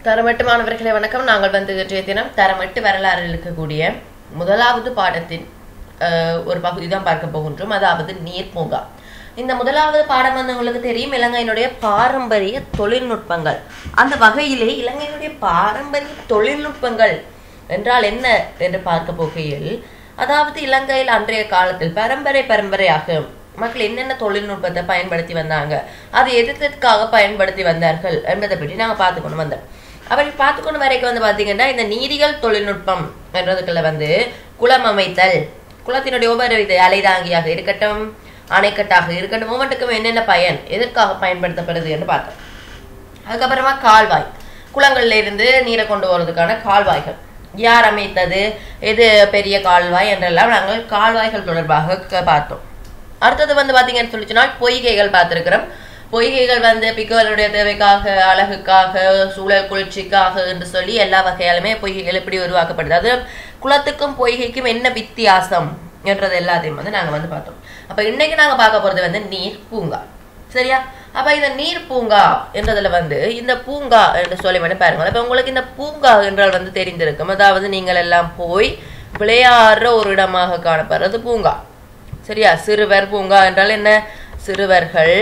தரமட்டு மாணவர்களே வணக்கம் நாங்கள் வந்து இன்றைய தினம் தரமட்டு வரலாறில் இருக்கக்கூடிய முதலாவது பாடத்தின் அஹ், ஒரு பகுதி தான் பார்க்க போகின்றோம் அதாவது நீர் பூங்கா இந்த முதலாவது பாடம் வந்து உங்களுக்கு தெரியும் இலங்கையினுடைய பாரம்பரிய தொழில்நுட்பங்கள் அந்த வகையிலே இலங்கையினுடைய பாரம்பரிய தொழில்நுட்பங்கள் என்றால் என்ன என்று பார்க்க போகையில் அதாவது இலங்கையில் அன்றைய காலத்தில் பரம்பரை பரம்பரையாக மக்கள் என்னென்ன தொழில்நுட்பத்தை பயன்படுத்தி வந்தாங்க அது எதற்காக பயன்படுத்தி வந்தார்கள் என்பதை பற்றி நாங்கள் பார்த்துக்கொண்டு வந்தோம் அப்படி பார்த்துக்கொண்டு வரைக்கும் வந்து பார்த்தீங்கன்னா இந்த நீதிகள் தொழில்நுட்பம் என்றதுக்குள்ள வந்து குளம் அமைத்தல் குளத்தினுடைய ஒவ்வொரு இது அலைதாங்கியாக இருக்கட்டும் அணைக்கட்டாக இருக்கட்டும் ஒவ்வொன்றுக்கும் என்னென்ன பயன் எதற்காக பயன்படுத்தப்படுது என்று பார்த்தோம் அதுக்கப்புறமா கால்வாய் குளங்கள்ல இருந்து நீரை கொண்டு வர்றதுக்கான கால்வாய்கள் யார் அமைத்தது எது பெரிய கால்வாய் என்றெல்லாம் நாங்கள் கால்வாய்கள் தொடர்பாக க- பார்த்தோம் அடுத்தது வந்து பார்த்தீங்கன்னு சொல்லிச்சுன்னா பொய்கைகள் பார்த்துருக்கிறோம் பொய்கைகள் வந்து பிக்குகளுடைய தேவைக்காக அழகுக்காக சூழல் குளிர்ச்சிக்காக என்று சொல்லி எல்லா வகையாலுமே பொய்கைகள் எப்படி உருவாக்கப்படுது அது குளத்துக்கும் பொய்கைக்கும் என்ன வித்தியாசம் என்றது எல்லாத்தையும் வந்து நாங்கள் வந்து பார்த்தோம் அப்போ இன்னைக்கு நாங்கள் பார்க்க போகிறது வந்து நீர் பூங்கா சரியா அப்ப இந்த நீர் பூங்கா என்றதுல வந்து இந்த பூங்கா என்று சொல்லி மட்டும் பாருங்க அப்ப உங்களுக்கு இந்த பூங்கா என்றால் வந்து தெரிந்திருக்கும் அதாவது நீங்கள் எல்லாம் போய் விளையாடுற ஒரு இடமாக காணப்படுறது பூங்கா சரியா சிறுவர் பூங்கா என்றால் என்ன சிறுவர்கள்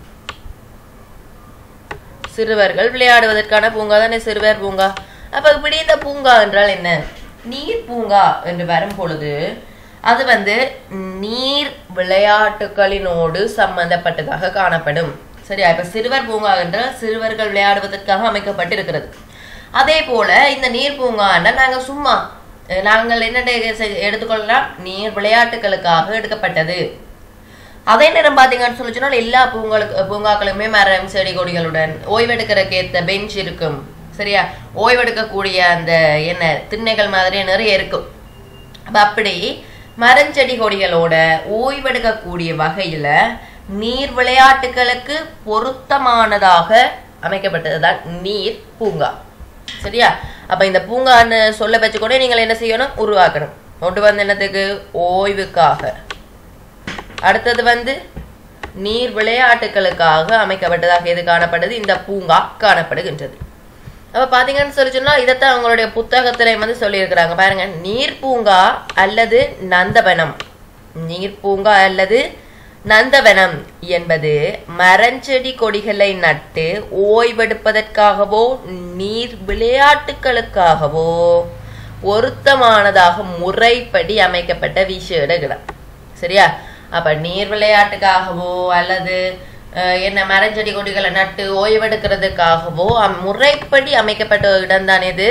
சிறுவர்கள் விளையாடுவதற்கான பூங்கா தானே சிறுவர் பூங்கா அப்ப இப்படி இந்த பூங்கா என்றால் என்ன நீர் பூங்கா என்று வரும் பொழுது அது வந்து நீர் விளையாட்டுகளினோடு சம்பந்தப்பட்டதாக காணப்படும் சரியா இப்ப சிறுவர் பூங்கா என்றால் சிறுவர்கள் விளையாடுவதற்காக அமைக்கப்பட்டிருக்கிறது அதே போல இந்த நீர் பூங்கான்னா நாங்க சும்மா அஹ், நாங்கள் என்ன செ- எடுத்துக்கொள்ளலாம் நீர் விளையாட்டுகளுக்காக எடுக்கப்பட்டது அதே நேரம் பார்த்தீங்கன்னு சொல்லி சொன்னால் எல்லா பூங்களுக்கு பூங்காக்களுமே மரம் செடி கொடிகளுடன் ஓய்வெடுக்கிறதுக்கு ஏற்ற பெஞ்ச் இருக்கும் சரியா ஓய்வெடுக்கக்கூடிய அந்த என்ன திண்ணைகள் மாதிரி நிறைய இருக்கும் அப்ப அப்படி மரஞ்செடி கொடிகளோட ஓய்வெடுக்கக்கூடிய வகையில நீர் விளையாட்டுகளுக்கு பொருத்தமானதாக அமைக்கப்பட்டதுதான் நீர் பூங்கா சரியா அப்ப இந்த பூங்கான்னு சொல்ல வச்சு கூட நீங்கள் என்ன செய்யணும் உருவாக்கணும் கொண்டு வந்து என்னத்துக்கு ஓய்வுக்காக அடுத்தது வந்து நீர் விளையாட்டுகளுக்காக அமைக்கப்பட்டதாக எது காணப்படுது இந்த பூங்கா காணப்படுகின்றது அப்ப பாத்தீங்கன்னு சொல்லி சொன்னா இதைத்தான் அவங்களுடைய புத்தகத்துல வந்து சொல்லியிருக்கிறாங்க பாருங்க நீர் பூங்கா அல்லது நந்தவனம் நீர் பூங்கா அல்லது நந்தவனம் என்பது மரஞ்செடி கொடிகளை நட்டு ஓய்வெடுப்பதற்காகவோ நீர் விளையாட்டுகளுக்காகவோ பொருத்தமானதாக முறைப்படி அமைக்கப்பட்ட விசேட இடம் சரியா அப்ப நீர் விளையாட்டுக்காகவோ அல்லது அஹ், என்ன மரஞ்செடி கொடிகளை நட்டு ஓய்வெடுக்கிறதுக்காகவோ அம்- முறைப்படி அமைக்கப்பட்ட இடம் தான் இது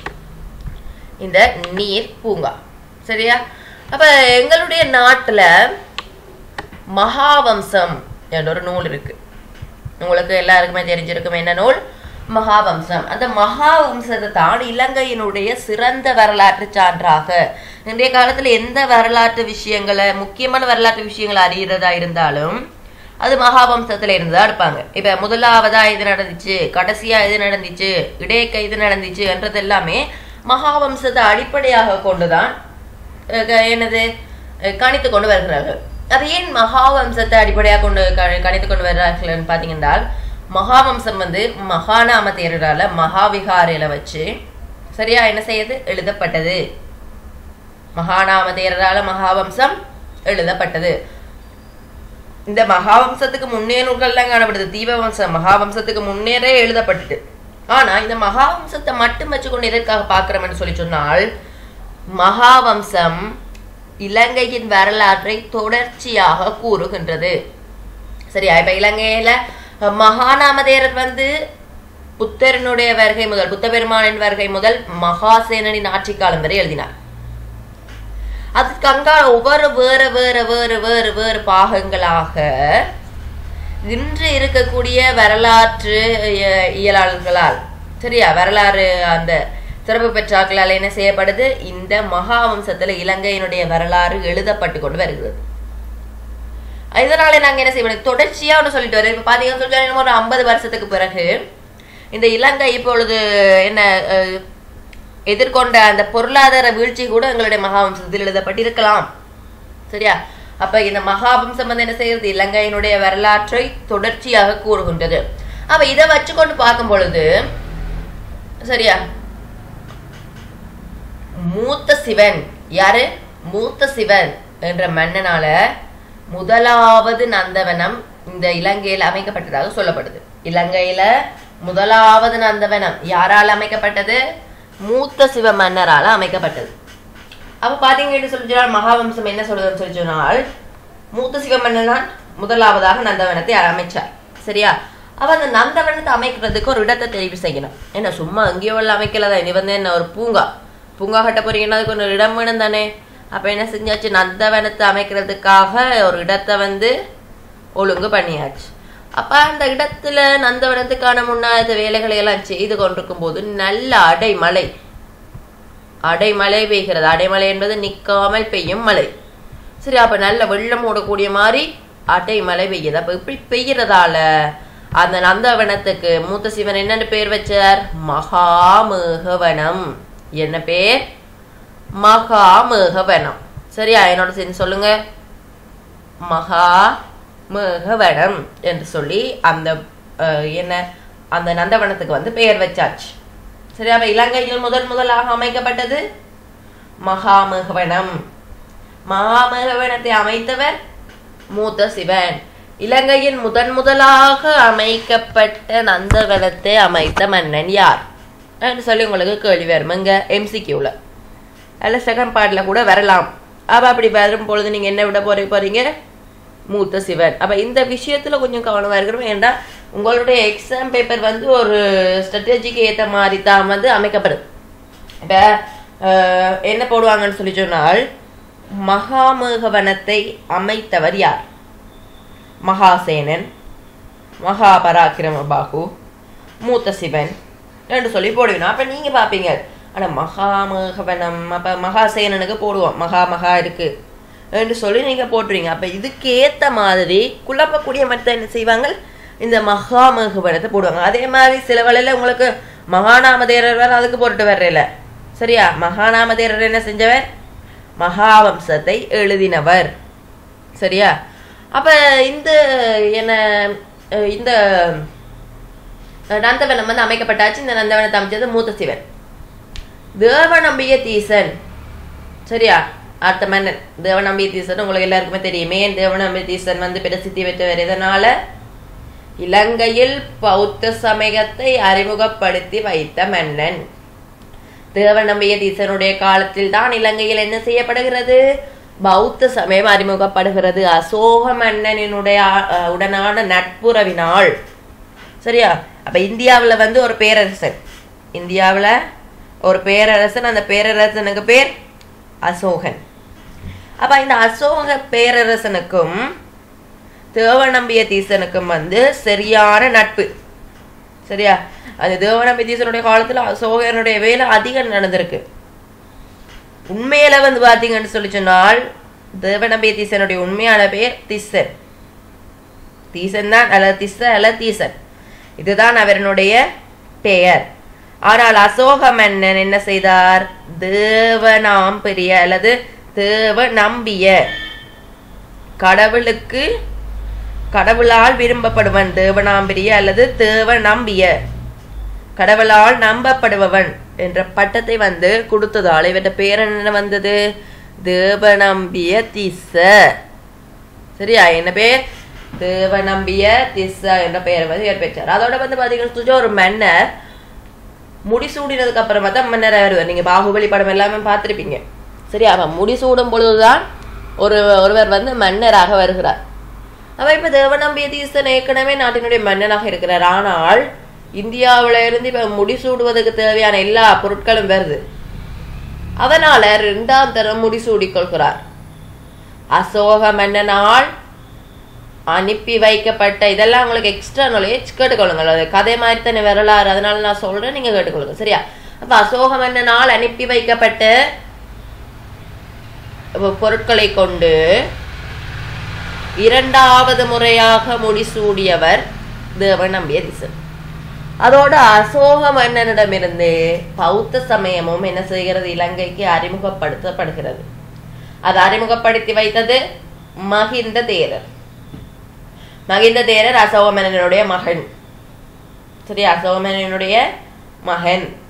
இந்த நீர் பூங்கா சரியா அப்ப எங்களுடைய நாட்டுல மகாவம்சம் என்ற ஒரு நூல் இருக்கு உங்களுக்கு எல்லாருக்குமே தெரிஞ்சிருக்கும் என்ன நூல் மகாவம்சம் அந்த மகாவம்சத்தை தான் இலங்கையினுடைய சிறந்த வரலாற்று சான்றாக இன்றைய காலத்துல எந்த வரலாற்று விஷயங்களை முக்கியமான வரலாற்று விஷயங்களை அறியறதா இருந்தாலும் அது மகாவம்சத்துல இருந்து தான் எடுப்பாங்க இப்ப முதலாவதா இது நடந்துச்சு கடைசியா இது நடந்துச்சு இடையக்க இது நடந்துச்சு என்றது எல்லாமே மகாவம்சத்தை அடிப்படையாக கொண்டுதான் அஹ் க- என்னது அஹ் கணித்து கொண்டு வருகிறார்கள் அது ஏன் மகாவம்சத்தை அடிப்படையாக கொண்டு க- கணித்து கொண்டு வருகிறார்கள் பார்த்தீங்கன்னா மகாவம்சம் வந்து மகாநாம தேரரால மகாவிகாரையில வச்சு சரியா என்ன செய்யுது எழுதப்பட்டது மகாநாம தேரரால மகாவம்சம் எழுதப்பட்டது இந்த மகாவம்சத்துக்கு முன்னே நூல்கள்லாம் காணப்படுது தீபவம்சம் மகாவம்சத்துக்கு முன்னேறே எழுதப்பட்டுட்டு ஆனா இந்த மகாவம்சத்தை மட்டும் வச்சுக்கொண்டு எதற்காக பார்க்கிறோம்னு சொல்லி சொன்னால் மகாவம்சம் இலங்கையின் வரலாற்றை தொடர்ச்சியாக கூறுகின்றது சரியா இப்ப இலங்கையில அஹ், மகாநாமதேரர் வந்து புத்தரனுடைய வருகை முதல் புத்த பெருமானின் வருகை முதல் மகாசேனனின் ஆட்சி காலம் வரை எழுதினார் அதுக்கு அங்கால ஒவ்வொரு வேறு வேறு வேறு வேறு வேறு பாகங்களாக இன்று இருக்கக்கூடிய வரலாற்று இய- இயலாளர்களால் சரியா வரலாறு அந்த சிறப்பு பெற்றாக்களால் என்ன செய்யப்படுது இந்த மகாவம்சத்துல இலங்கையினுடைய வரலாறு எழுதப்பட்டு கொண்டு வருகிறது இதனால நாங்க என்ன செய்வோம் தொடர்ச்சியா ஒன்று சொல்லிட்டு வரோம் இப்ப பாத்தீங்கன்னு சொல்லி இன்னும் ஒரு ஐம்பது வருஷத்துக்கு பிறகு இந்த இலங்கை இப்பொழுது என்ன அஹ், எதிர்கொண்ட அந்த பொருளாதார வீழ்ச்சி கூட எங்களுடைய மகாவம்சத்தில் எழுதப்பட்டிருக்கலாம் சரியா அப்ப இந்த மகாவம்சம் வந்து என்ன செய்யறது இலங்கையினுடைய வரலாற்றை தொடர்ச்சியாக கூறுகின்றது அப்ப இதை வச்சுக்கொண்டு பார்க்கும் பொழுது சரியா மூத்த சிவன் யாரு மூத்த சிவன் என்ற மன்னனால முதலாவது நந்தவனம் இந்த இலங்கையில் அமைக்கப்பட்டதாக சொல்லப்படுது இலங்கையில முதலாவது நந்தவனம் யாரால் அமைக்கப்பட்டது மூத்த சிவ மன்னரால அமைக்கப்பட்டது அப்ப பாத்தீங்கன்னு சொல்லி சொன்னால் மகாவம்சம் என்ன சொல்றதுன்னு சொல்லி சொன்னால் மூத்த சிவ மன்னன் தான் முதலாவதாக நந்தவனத்தை அமைச்சார் சரியா அப்ப அந்த நந்தவனத்தை அமைக்கிறதுக்கு ஒரு இடத்தை தெரிவு செய்யணும் என்ன சும்மா எங்கேயோ எல்லாம் அமைக்கலதான் இது வந்து என்ன ஒரு பூங்கா பூங்கா கட்ட போறீங்கன்னா அதுக்கு ஒரு இடம் வேணும் தானே அப்ப என்ன செஞ்சாச்சு நந்தவனத்தை அமைக்கிறதுக்காக ஒரு இடத்தை வந்து ஒழுங்கு பண்ணியாச்சு அப்ப அந்த இடத்துல நந்தவனத்துக்கான முன்னாத வேலைகளை எல்லாம் செய்து கொண்டிருக்கும் போது நல்ல அடைமழை அடைமழை பெய்கிறது அடைமழை என்பது நிற்காமல் பெய்யும் மழை சரி அப்ப நல்ல வெள்ளம் ஓடக்கூடிய மாதிரி அடைமழை பெய்யுது அப்ப இப்படி பெய்யறதால அந்த நந்தவனத்துக்கு மூத்த சிவன் என்னன்னு பேர் வச்சார் மகாமேகவனம் என்ன பேர் மகாமேகவனம் சரியா என்னோட சேர்ந்து சொல்லுங்க மகா மேகவனம் என்று சொல்லி அந்த அஹ், என்ன அந்த நந்தவனத்துக்கு வந்து பெயர் வச்சாச்சு சரி அப்ப இலங்கையில் முதன் முதலாக அமைக்கப்பட்டது மகாமேகவனம் மகாமேகவனத்தை அமைத்தவர் மூத்த சிவன் இலங்கையின் முதன் முதலாக அமைக்கப்பட்ட நந்தவனத்தை அமைத்த மன்னன் யார் என்று சொல்லி உங்களுக்கு கேள்வி வரும் இங்க எம்சிக்யூல அல்ல செகண்ட் பார்ட்ல கூட வரலாம் அப்ப அப்படி வரும் பொழுது நீங்க என்ன விட போறீங்க போறீங்க மூத்த சிவன் அப்ப இந்த விஷயத்துல கொஞ்சம் கவனமா இருக்கணும் ஏன்டா உங்களுடைய எக்ஸாம் பேப்பர் வந்து ஒரு ஸ்ட்ராட்டஜிக்கு ஏத்த மாதிரி தான் வந்து அமைக்கப்படுது இப்ப அஹ், என்ன போடுவாங்கன்னு சொல்லி சொன்னால் மகாமேகவனத்தை அமைத்தவர் யார் மகாசேனன் மகாபராக்கிரம பாகு மூத்த சிவன் என்று சொல்லி போடுவீங்க அப்ப நீங்க பாப்பீங்க ஆனா மகாமேகவனம் அப்ப மகாசேனனுக்கு போடுவோம் மகா மகா இருக்கு என்று சொல்லி நீங்க போட்டுருவீங்க அப்ப இதுக்கு ஏத்த மாதிரி குழப்பக்கூடிய மற்ற என்ன செய்வாங்க இந்த மகாமேகவனத்தை போடுவாங்க அதே மாதிரி சில வேளையில உங்களுக்கு மகாநாமதேரர் வேற அதுக்கு போட்டுட்டு வர்றேல சரியா மகாநாமதேரர் என்ன செஞ்சவர் மகாவம்சத்தை எழுதினவர் சரியா அப்ப இந்த என்ன அஹ் இந்த அஹ் நந்தவனம் வந்து அமைக்கப்பட்டாச்சு இந்த நந்தவனத்தை அமைச்சது மூத்த சிவன் தேவநம்பிய தீசன் சரியா அடுத்த மன்னன் தேவநம்பிய தீசன் உங்களுக்கு எல்லாருக்குமே தெரியுமே தேவநம்பிய தீசன் வந்து பிரசித்தி பெற்றவர் இதனால இலங்கையில் பௌத்த சமயத்தை அறிமுகப்படுத்தி வைத்த மன்னன் தேவநம்பிய தீசனுடைய காலத்தில் தான் இலங்கையில் என்ன செய்யப்படுகிறது பௌத்த சமயம் அறிமுகப்படுகிறது அசோக மன்னனினுடைய அஹ், உடனான நட்புறவினால் சரியா அப்ப இந்தியாவுல வந்து ஒரு பேரரசன் இந்தியாவுல ஒரு பேரரசன் அந்த பேரரசனுக்கு பேர் அசோகன் அப்ப இந்த அசோக பேரரசனுக்கும் தேவநம்பிய தீசனுக்கும் வந்து சரியான நட்பு சரியா அது தேவநம்பிய தீசனுடைய காலத்துல அசோகனுடைய வேலை அதிகம் நடந்திருக்கு உண்மையில வந்து பாத்தீங்கன்னு சொல்லி சொன்னால் தேவநம்பிய தீசனுடைய உண்மையான பேர் திசன் தீசன் தான் அல்லது திச அல்ல தீசன் இதுதான் அவரனுடைய பெயர் ஆனால் அசோக மன்னன் என்ன செய்தார் தேவநாம்பிரிய அல்லது தேவ நம்பிய கடவுளுக்கு கடவுளால் விரும்பப்படுவன் தேவநாம்பிரிய அல்லது தேவ நம்பிய கடவுளால் நம்பப்படுபவன் என்ற பட்டத்தை வந்து கொடுத்ததால் இவற்ற பேர் என்ன வந்தது தேவநம்பிய திச சரியா என்ன பேர் தேவநம்பிய திச என்ற பெயர் வந்து இவர் பெற்றார் அதோட வந்து பாத்தீங்கன்னு சொல்லி ஒரு மன்னர் முடிசூடினதுக்கு அப்புறமா தான் மன்னர் வருவார் நீங்க பாகுபலி படம் எல்லாமே பார்த்திருப்பீங்க சரியா அவன் முடிசூடும் பொழுதுதான் ஒரு ஒருவர் வந்து மன்னராக வருகிறார் அவ இப்ப தேவநம்பிய தீசன் ஏற்கனவே நாட்டினுடைய மன்னனாக இருக்கிறார் ஆனால் இந்தியாவுல இருந்து இப்ப முடிசூடுவதற்கு தேவையான எல்லா பொருட்களும் வருது அதனால இரண்டாம் தரம் முடிசூடிக் கொள்கிறார் அசோக மன்னனால் அனுப்பி வைக்கப்பட்ட இதெல்லாம் உங்களுக்கு எக்ஸ்ட்ரா நாலேஜ் கேட்டுக்கொள்ளுங்கள் அது கதை மாதிரி தானே வரலாறு அதனால நான் சொல்றேன் நீங்க கேட்டுக்கொள்ளுங்க சரியா அப்ப அசோக மன்னனால் அனுப்பி வைக்கப்பட்ட பொருட்களை கொண்டு இரண்டாவது முறையாக முடிசூடியவர் தேவநம்பிய திசன் அதோட அசோக மன்னனிடமிருந்து பௌத்த சமயமும் என்ன செய்கிறது இலங்கைக்கு அறிமுகப்படுத்தப்படுகிறது அது அறிமுகப்படுத்தி வைத்தது மகிந்த தேரர் மகிந்த தேரர் அசோக மன்னனுடைய மகன் சரி அசோக மன்னனுடைய மகன்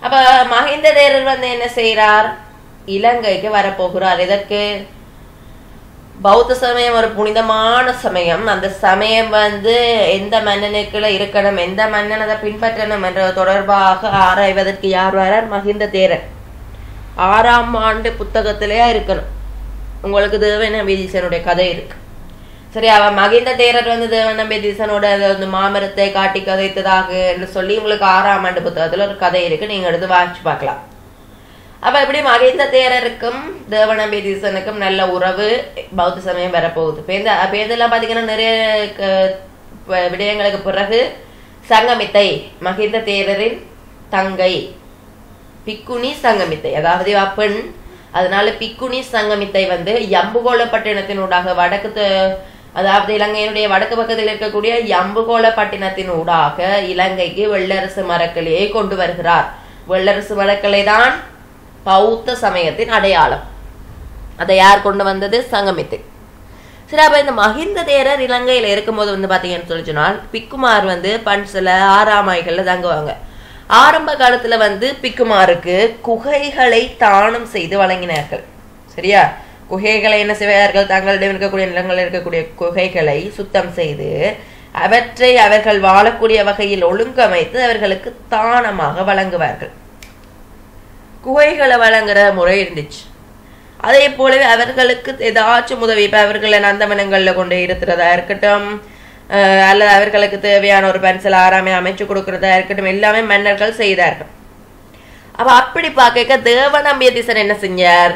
அப்ப மஹிந்த தேரர் வந்து என்ன செய்கிறார் இலங்கைக்கு வரப்போகிறார் இதற்கு பௌத்த சமயம் ஒரு புனிதமான சமயம் அந்த சமயம் வந்து எந்த மன்னனுக்குள்ள இருக்கணும் எந்த மன்னன் அதை பின்பற்றணும் என்ற தொடர்பாக ஆராய்வதற்கு யார் வரார் மஹிந்த தேரர் ஆறாம் ஆண்டு புத்தகத்திலே இருக்கணும் உங்களுக்கு தேவநம்பீதீசனுடைய கதை இருக்கு சரி அவன் மகிந்த தேரர் வந்து தேவநம்பீதீசனோட அதை வந்து மாமரத்தை காட்டி கதைத்ததாக என்று சொல்லி உங்களுக்கு ஆறாம் ஆண்டு புத்தகத்துல ஒரு கதை இருக்கு நீங்க எடுத்து வாசிச்சு பார்க்கலாம் அப்ப இப்படி மகிந்த தேரருக்கும் தேவநம்பீதீசனுக்கும் நல்ல உறவு பௌத்த சமயம் வரப்போகுது இப்போ இந்த அப்போ இதெல்லாம் பார்த்தீங்கன்னா நிறைய க- ப- விடயங்களுக்கு பிறகு சங்கமித்தை மகிந்த தேரரின் தங்கை பிக்குனி சங்கமித்தை அதாவது இவ பெண் அதனால பிக்குனி சங்கமித்தை வந்து யம்புகோள பட்டினத்தினூடாக வடக்கு த- அதாவது இலங்கையினுடைய வடக்கு பக்கத்தில் இருக்கக்கூடிய யம்புகோள பட்டினத்தினூடாக இலங்கைக்கு வெள்ளரசு மரக்கிளையை கொண்டு வருகிறார் வெள்ளரசு மரக்கிளை தான் பௌத்த சமயத்தின் அடையாளம் அதை யார் கொண்டு வந்தது சங்கமித்தை சரி அப்ப இந்த மகிந்த தேரர் இலங்கையில இருக்கும்போது வந்து பாத்தீங்கன்னு சொல்லி சொன்னால் பிக்குமார் வந்து பன்சில ஆறாமாய்கள்ல தங்குவாங்க ஆரம்ப காலத்துல வந்து பிக்குமாருக்கு குகைகளை தானம் செய்து வழங்கினார்கள் சரியா குகைகளை என்ன செய்வார்கள் தங்களிடம் இருக்கக்கூடிய நிலங்களில் இருக்கக்கூடிய குகைகளை சுத்தம் செய்து அவற்றை அவர்கள் வாழக்கூடிய வகையில் ஒழுங்கமைத்து அவர்களுக்கு தானமாக வழங்குவார்கள் குகைகளை வழங்குற முறை இருந்துச்சு அதே போலவே அவர்களுக்கு ஏதாச்சும் உதவி இப்போ அவர்களை நந்தவனங்களில் கொண்டு இருக்கிறதா இருக்கட்டும் அஹ் அல்லது அவர்களுக்கு தேவையான ஒரு பென்சில் ஆறாமை அமைச்சு கொடுக்கறதா இருக்கட்டும் எல்லாமே மன்னர்கள் செய்தார்கள் அப்ப அப்படி பார்க்க தேவநம்பியதீசன் என்ன செஞ்சார்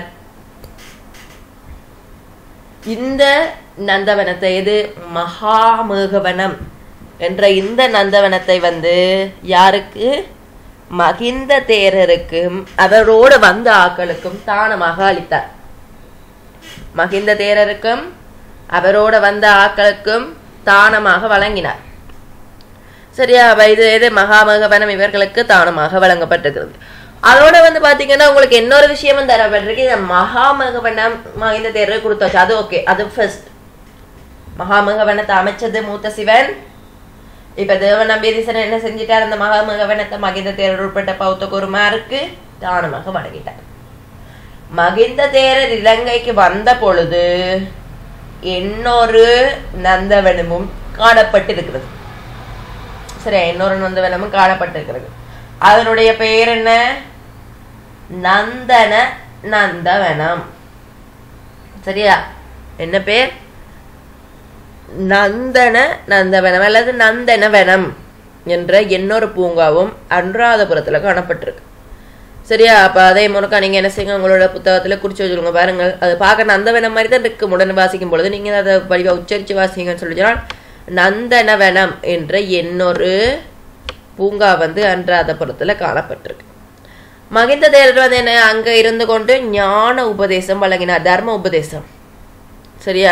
இந்த நந்தவனத்தை இது மகாமேகவனம் என்ற இந்த நந்தவனத்தை வந்து யாருக்கு மகிந்த தேரருக்கும் அவரோடு வந்த ஆக்களுக்கும் தானமாக அளித்தார் மகிந்த தேரருக்கும் அவரோட வந்த ஆக்களுக்கும் தானமாக வழங்கினார் சரியா அப்ப இது இது மகாமகவனம் இவர்களுக்கு தானமாக வழங்கப்பட்டிருக்கிறது அதோட வந்து பாத்தீங்கன்னா உங்களுக்கு இன்னொரு விஷயமும் தரப்பட்டிருக்கு இந்த மகாமகவனம் மகிந்த தேரர் கொடுத்தாச்சு அது ஓகே அது ஃபர்ஸ்ட் மகாமகவனத்தை அமைச்சது மூத்த சிவன் இப்ப தேவ நம்பியதீசன் என்ன செஞ்சிட்டார் அந்த மகாமகவனத்தை மகிந்த தேரர் உட்பட்ட பௌத்த குருமாருக்கு தானமாக வழங்கிட்டார் மகிந்த தேரர் இலங்கைக்கு வந்த பொழுது இன்னொரு நந்தவனமும் காணப்பட்டிருக்கிறது சரி இன்னொரு நந்தவனமும் காணப்பட்டிருக்கிறது அதனுடைய பெயர் என்ன நந்தன நந்தவனம் சரியா என்ன பேர் நந்தன நந்தவனம் அல்லது நந்தனவனம் என்ற இன்னொரு பூங்காவும் அனுராதபுரத்துல காணப்பட்டிருக்கு சரியா அப்ப அதே முறுக்கா நீங்க என்ன செய்யுங்க உங்களோட புத்தகத்துல குறிச்சு வச்சுருங்க பாருங்கள் அது பார்க்க நந்தவனம் மாதிரி தான் இருக்கு உடனே வாசிக்கும் பொழுது நீங்க அதை வடிவா உச்சரிச்சு வாசிங்கன்னு சொல்லி சொன்னால் நந்தனவனம் என்ற இன்னொரு பூங்கா வந்து அன்றாதபுரத்துல காணப்பட்டிருக்கு மகிந்த தேரர் வந்து என்ன அங்க இருந்து கொண்டு ஞான உபதேசம் வழங்கினார் தர்ம உபதேசம் சரியா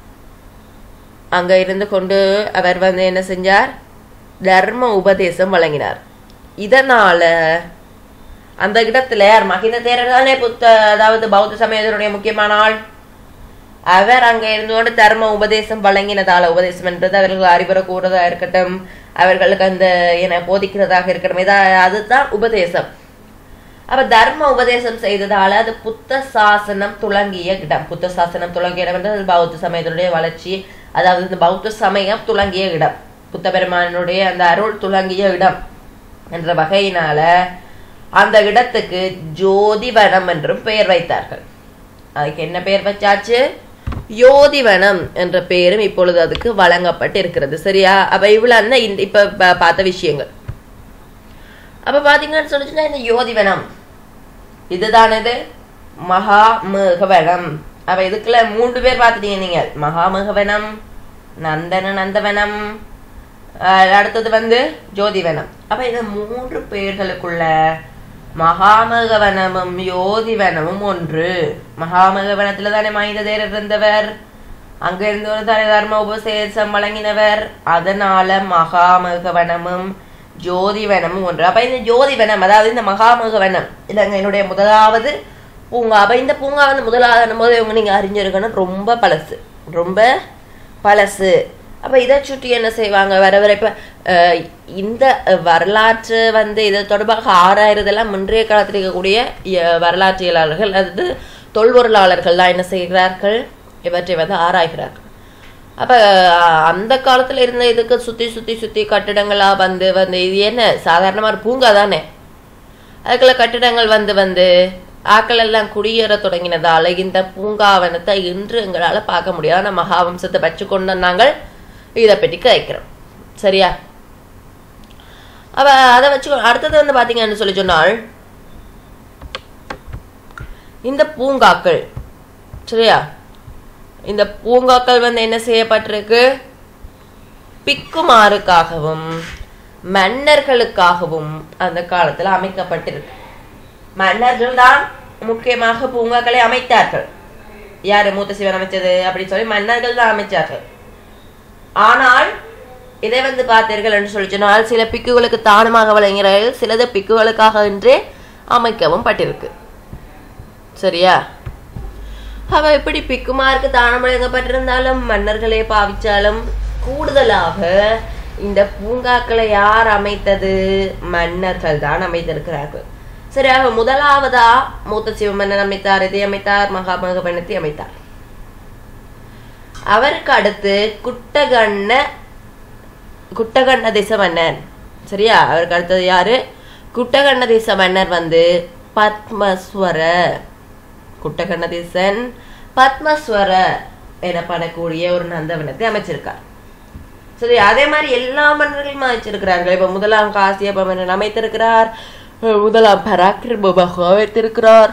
அங்க இருந்து கொண்டு அவர் வந்து என்ன செஞ்சார் தர்ம உபதேசம் வழங்கினார் இதனால அந்த இடத்துல யார் மகிந்த தேரர் தானே புத்த அதாவது பௌத்த சமயத்தினுடைய முக்கியமான ஆள் அவர் அங்க இருந்து கொண்டு தர்ம உபதேசம் வழங்கினதால உபதேசம் என்றது அவர்கள் அறிவுரை கூறதா இருக்கட்டும் அவர்களுக்கு அந்த என போதிக்கிறதாக இருக்கட்டும் இதா அதுதான் உபதேசம் அப்ப தர்ம உபதேசம் செய்ததால அது புத்த சாசனம் துளங்கிய இடம் புத்த சாசனம் துளங்கிய இடம் என்றது பௌத்த சமயத்தினுடைய வளர்ச்சி அதாவது இந்த பௌத்த சமயம் துளங்கிய இடம் புத்த பெருமானுடைய அந்த அருள் துளங்கிய இடம் என்ற வகையினால அந்த இடத்துக்கு ஜோதிவனம் என்றும் பெயர் வைத்தார்கள் அதுக்கு என்ன பெயர் வச்சாச்சு யோதிவனம் என்ற பெயரும் இப்பொழுது அதுக்கு வழங்கப்பட்டு இருக்கிறது சரியா அப்ப இவ்வளவு இந்த இப்ப ப- பார்த்த விஷயங்கள் அப்ப பாத்தீங்கன்னு சொல்லிச்சுன்னா இந்த யோதிவனம் இதுதான் இது மகாமேகவனம் அப்ப இதுக்குள்ள மூன்று பேர் பார்த்துட்டீங்க நீங்க மகாமேகவனம் நந்தன நந்தவனம் ஆஹ் அடுத்தது வந்து ஜோதிவனம் அப்ப இந்த மூன்று பெயர்களுக்குள்ள மகாமகவனமும் யோதிவனமும் ஒன்று மகாமகவனத்துல தானே மனித தேரர் இருந்தவர் அங்க இருந்து ஒரு தானே தர்ம உபசேசம் வழங்கினவர் அதனால மகாமகவனமும் ஜோதிவனமும் ஒன்று அப்ப இந்த ஜோதிவனம் அதாவது இந்த மகாமகவனம் இலங்கையினுடைய முதலாவது பூங்கா அப்ப இந்த பூங்கா வந்து முதலாவது போது இவங்க நீங்க அறிஞ்சிருக்கணும் ரொம்ப பழசு ரொம்ப பழசு அப்ப இதை சுற்றி என்ன செய்வாங்க வர வர இப்ப அஹ், இந்த வரலாற்று வந்து இது தொடர்பாக ஆராயிறதெல்லாம் முன்றைய காலத்தில் இருக்கக்கூடிய அஹ், வரலாற்றியலாளர்கள் அதாவது தொல்பொருளாளர்கள் தான் என்ன செய்கிறார்கள் இவற்றை வந்து ஆராய்கிறார்கள் அப்ப அஹ், அந்த காலத்துல இருந்த இதுக்கு சுத்தி சுத்தி சுத்தி கட்டிடங்களா வந்து வந்து இது என்ன சாதாரணமா ஒரு பூங்கா தானே அதுக்குள்ள கட்டிடங்கள் வந்து வந்து ஆக்கள் எல்லாம் குடியேற தொடங்கினதால இந்த பூங்காவனத்தை இன்று எங்களால பார்க்க முடியாது ஆனா மகாவம்சத்தை வச்சு கொண்டு நாங்கள் இதை பற்றி கேட்கிறோம் சரியா அப்ப அதை வச்சு அடுத்தது வந்து பாத்தீங்கன்னு சொல்லி சொன்னால் இந்த பூங்காக்கள் சரியா இந்த பூங்காக்கள் வந்து என்ன செய்யப்பட்டிருக்கு பிக்குமாருக்காகவும் மன்னர்களுக்காகவும் அந்த காலத்துல அமைக்கப்பட்டிருக்கு மன்னர்கள் தான் முக்கியமாக பூங்காக்களை அமைத்தார்கள் யாரு மூத்த சிவன் அமைச்சது அப்படின்னு சொல்லி மன்னர்கள் தான் அமைச்சார்கள் ஆனால் இதை வந்து பார்த்தீர்கள் என்று சொல்லி சொன்னால் சில பிக்குகளுக்கு தானமாக வழங்குகிறார்கள் சிலது பிக்குகளுக்காக என்றே அமைக்கவும் பட்டிருக்கு சரியா அவ எப்படி பிக்குமாருக்கு தானம் வழங்கப்பட்டிருந்தாலும் மன்னர்களே பாவிச்சாலும் கூடுதலாக இந்த பூங்காக்களை யார் அமைத்தது மன்னர்கள் தான் அமைத்திருக்கிறார்கள் சரியாக முதலாவதா மூத்த சிவமன்னன் அமைத்தார் இதை அமைத்தார் மகாமகபணத்தை அமைத்தார் அவருக்கு அடுத்து குட்டகண்ண குட்டகண்ண தேச மன்னன் சரியா அவருக்கு அடுத்தது யாரு குட்டகண்ண தேச மன்னர் வந்து பத்மஸ்வர குட்டகண்ணதேசன் பத்மஸ்வர எனப்படக்கூடிய ஒரு நந்தவனத்தை அமைச்சிருக்கார் சரி அதே மாதிரி எல்லா மன்னர்களும் அமைச்சிருக்கிறார்கள் இப்ப முதலாம் காசியப்ப மன்னன் அமைத்திருக்கிறார் அஹ் முதலாம் பராக்கிரம பகவா வைத்திருக்கிறார்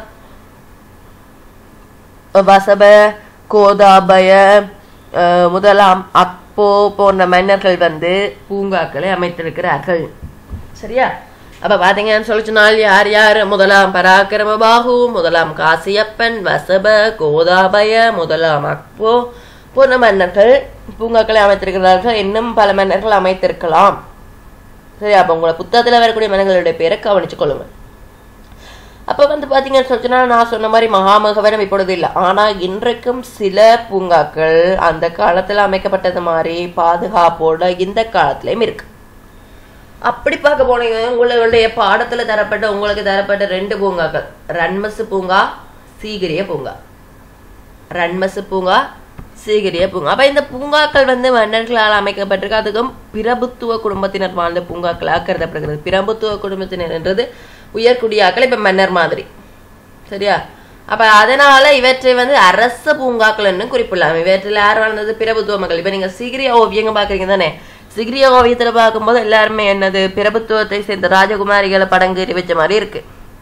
வசப கோதாபய அஹ் முதலாம் அப்போ போன்ற மன்னர்கள் வந்து பூங்காக்களை அமைத்திருக்கிறார்கள் சரியா அப்ப பாத்தீங்கன்னு சொல்லி சொன்னால் யார் யார் முதலாம் பராக்கிரம பாகு முதலாம் காசியப்பன் வசப கோதாபய முதலாம் அக்போ போன்ற மன்னர்கள் பூங்காக்களை அமைத்திருக்கிறார்கள் இன்னும் பல மன்னர்கள் அமைத்திருக்கலாம் சரி அப்ப உங்களை புத்தகத்துல வரக்கூடிய மன்னர்களுடைய பேரை கவனிச்சு கொள்ளுங்க அப்ப வந்து பாத்தீங்கன்னு சொல்லி சொன்னா நான் சொன்ன மாதிரி மகாமகவனம் இப்பொழுது இல்லை ஆனா இன்றைக்கும் சில பூங்காக்கள் அந்த காலத்துல அமைக்கப்பட்டது மாதிரி பாதுகாப்போட இந்த காலத்திலயும் இருக்கு அப்படி பார்க்க போனீங்க உங்களுடைய பாடத்துல தரப்பட்ட உங்களுக்கு தரப்பட்ட ரெண்டு பூங்காக்கள் ரன்மசு பூங்கா சீகிரிய பூங்கா ரன்மசு பூங்கா சீகிரிய பூங்கா அப்ப இந்த பூங்காக்கள் வந்து மன்னர்களால் அமைக்கப்பட்டிருக்கு அதுக்கும் பிரபுத்துவ குடும்பத்தினர் வாழ்ந்த பூங்காக்களாக கருதப்படுகிறது பிரபுத்துவ குடும்பத்தினர் என்றது உயர்குடியாக்கள் இப்ப மன்னர் மாதிரி சரியா அப்ப அதனால இவற்றை வந்து அரச பூங்காக்கள் என்று குறிப்பிடலாம் இவற்றில் யார் வாழ்ந்தது பிரபுத்துவ மக்கள் இப்ப நீங்க சிகிரிய ஓவியங்க பாக்குறீங்க தானே சிகிரிய ஓவியத்துல பார்க்கும்போது எல்லாருமே என்னது பிரபுத்துவத்தை சேர்ந்த ராஜகுமாரிகளை படங்கேறி வச்ச மாதிரி இருக்கு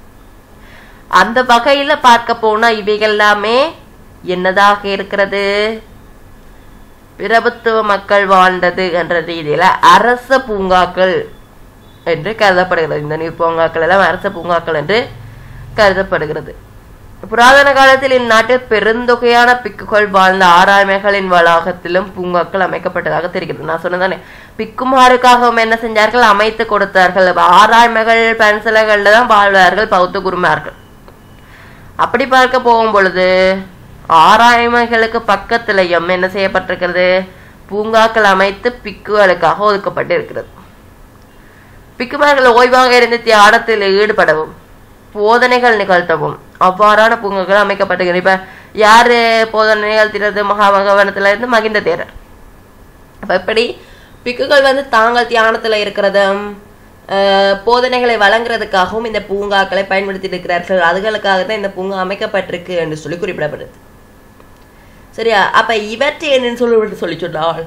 அந்த வகையில பார்க்க போனா இவைகள் எல்லாமே என்னதாக இருக்கிறது பிரபுத்துவ மக்கள் வாழ்ந்தது என்ற ரீதியில அரச பூங்காக்கள் என்று கருதப்படுகிறது இந்த நீர் பூங்காக்கள் எல்லாம் அரச பூங்காக்கள் என்று கருதப்படுகிறது புராதன காலத்தில் இந்நாட்டில் பெருந்தொகையான பிக்குகள் வாழ்ந்த ஆராய்மைகளின் வளாகத்திலும் பூங்காக்கள் அமைக்கப்பட்டதாக தெரிகிறது நான் சொன்னதானே பிக்குமாருக்காகவும் என்ன செஞ்சார்கள் அமைத்து கொடுத்தார்கள் ஆராய்மைகள் பன்சலைகள்ல தான் வாழ்வார்கள் பௌத்த குருமார்கள் அப்படி பார்க்க போகும் பொழுது ஆராய்மைகளுக்கு பக்கத்திலையும் என்ன செய்யப்பட்டிருக்கிறது பூங்காக்கள் அமைத்து பிக்குகளுக்காக ஒதுக்கப்பட்டு இருக்கிறது பிக்குமார்கள் ஓய்வாக இருந்து தியானத்தில் ஈடுபடவும் போதனைகள் நிகழ்த்தவும் அவ்வாறான பூங்காக்கள் அமைக்கப்பட்டிருக்கிறது இப்ப யாரு போதனை நிகழ்த்தினது மகாமகவனத்துல இருந்து மகிந்த தேரர் அப்ப இப்படி பிக்குகள் வந்து தாங்கள் தியானத்துல இருக்கிறதும் அஹ், போதனைகளை வழங்குறதுக்காகவும் இந்த பூங்காக்களை பயன்படுத்தி இருக்கிறார்கள் அதுகளுக்காக தான் இந்த பூங்கா அமைக்கப்பட்டிருக்கு என்று சொல்லி குறிப்பிடப்படுது சரியா அப்ப இவற்றை என்னன்னு சொல்லி சொல்லி சொன்னால்